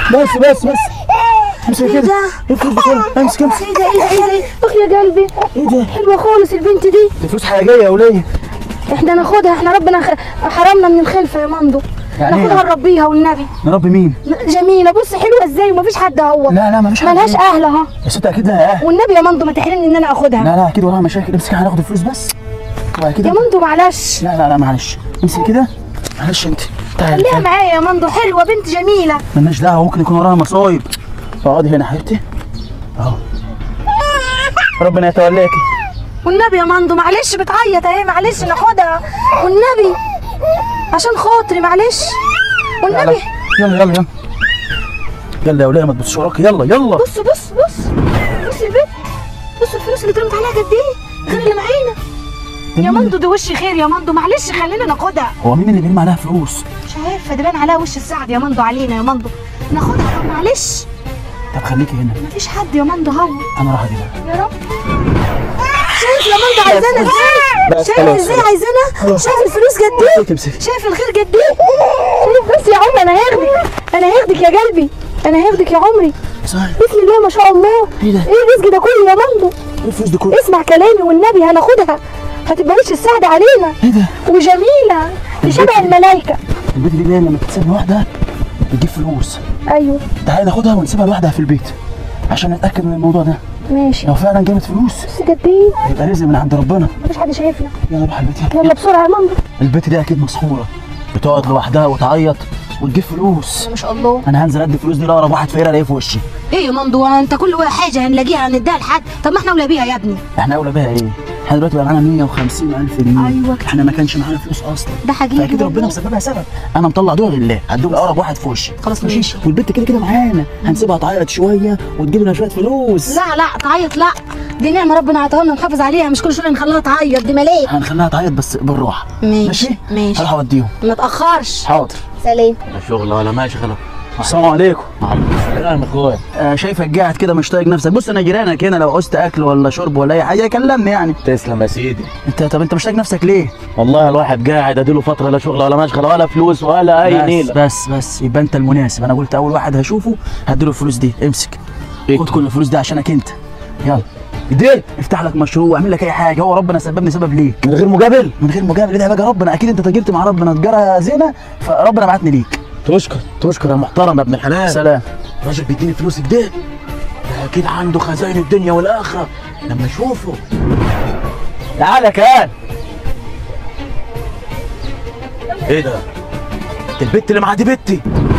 بس بس بس امسك ايه كده ده؟ الفلوس دي كلها امسك امسك ايه ده ايه ده ايه ده اخ يا قلبي ايه ده حلوه خالص البنت دي دي فلوس حقيقيه يا وليه احنا ناخدها احنا ربنا خ... حرمنا من الخلفه يا مندو يعني ناخدها ايه نربيها والنبي نربي مين جميله بص حلوه ازاي ومفيش حد اهو لا لا مفيش حد ملهاش فيه. اهلها يا ست اكيد لها اهل والنبي يا مندو ما تحرمني ان انا اخدها لا لا اكيد وراها مشاكل امسك هناخد الفلوس بس وبعد كده يا مندو معلش لا لا لا معلش امسك كده معلش انت تعالي خليها تعالي. معايا يا مندو حلوه بنت جميله مالناش دعوه ممكن يكون وراها مصايب اقعدي هنا يا حبيبتي اهو ربنا يتولاكي والنبي يا مندو معلش بتعيط اهي معلش ناخدها والنبي عشان خاطري معلش يلا والنبي يلا يلا يلا يلا يا وليه ما تبصش وراك يلا يلا بص بص بص بص البيت بص الفلوس اللي اترمت عليها قد ايه غير اللي معانا يا مندو دي وش خير يا مندو معلش خلينا ناخدها هو مين اللي بيرمي عليها فلوس مش عارفه ده باين عليها وش السعد يا مندو علينا يا مندو ناخدها طب معلش طب خليكي هنا مفيش حد يا مندو هو انا راح اجيبها يا رب شايف يا مندو عايزانا ازاي بس شايف خلاص، ازاي خلاص. عايزانا خلاص. شايف الفلوس قد ايه تمسك شايف الخير قد ايه شايف بس يا عمري انا هاخدك انا هاخدك يا قلبي انا هاخدك يا عمري صحيح بسم الله ما شاء الله ايه ده؟ ايه الرزق ده كله يا مندو ايه الفلوس دي كلها اسمع كلامي والنبي هناخدها هتبقى وش السعد علينا ايه ده وجميله دي شبه الملائكه البيت دي باين لما تتساب لوحدها بتجيب فلوس ايوه تعالى ناخدها ونسيبها لوحدها في البيت عشان نتاكد من الموضوع ده ماشي لو فعلا جابت فلوس بس قد ايه يبقى رزق من عند ربنا مفيش حد شايفنا يلا نروح البيت يلا يلا بسرعه يا مندو البيت دي اكيد مسحوره بتقعد لوحدها وتعيط وتجيب فلوس ما شاء الله انا هنزل ادي الفلوس دي لاقرب واحد فقير الاقيه في وشي ايه يا مندو انت كل حاجه هنلاقيها هنديها لحد طب ما احنا اولى بيها يا ابني احنا اولى بيها ايه؟ احنا دلوقتي بقى معانا 150 الف جنيه أيوة. احنا ما كانش معانا فلوس اصلا ده حقيقي فاكيد ربنا والله. مسببها سبب انا مطلع دول لله هدول لاقرب واحد في وشي خلاص ماشي. والبنت كده كده معانا هنسيبها تعيط شويه وتجيب لنا شويه فلوس لا لا تعيط لا دي نعمه ربنا عطاها لنا نحافظ عليها مش كل شويه نخليها تعيط دي ملاك هنخليها تعيط بس بالراحه ماشي، ماشي ماشي. هروح اوديهم ما تاخرش حاضر سلام لا شغل ولا ماشي خلاص السلام عليكم سلام يا اخويا آه شايفك قاعد كده مش طايق نفسك بص انا جيرانك هنا لو عوزت اكل ولا شرب ولا اي حاجه كلمني يعني تسلم يا سيدي انت طب انت مش طايق نفسك ليه والله الواحد قاعد اديله فتره لا شغل ولا مشغله ولا فلوس ولا اي بس نيله بس بس يبقى انت المناسب انا قلت اول واحد هشوفه هديله الفلوس دي امسك إيه؟ خد كل الفلوس دي عشانك انت يلا كده افتح لك مشروع واعمل لك اي حاجه هو ربنا سببني سبب ليك من غير مقابل من غير مجامله ده بقى ربنا اكيد انت تاجرت مع ربنا تجاره زينه فربنا بعتني ليك تشكر تشكر يا محترم يا ابن الحلال سلام راجل بيديني فلوس كده ده اكيد عنده خزائن الدنيا والاخره لما اشوفه تعالى كان ايه ده؟ ده البت اللي معاه دي بنتي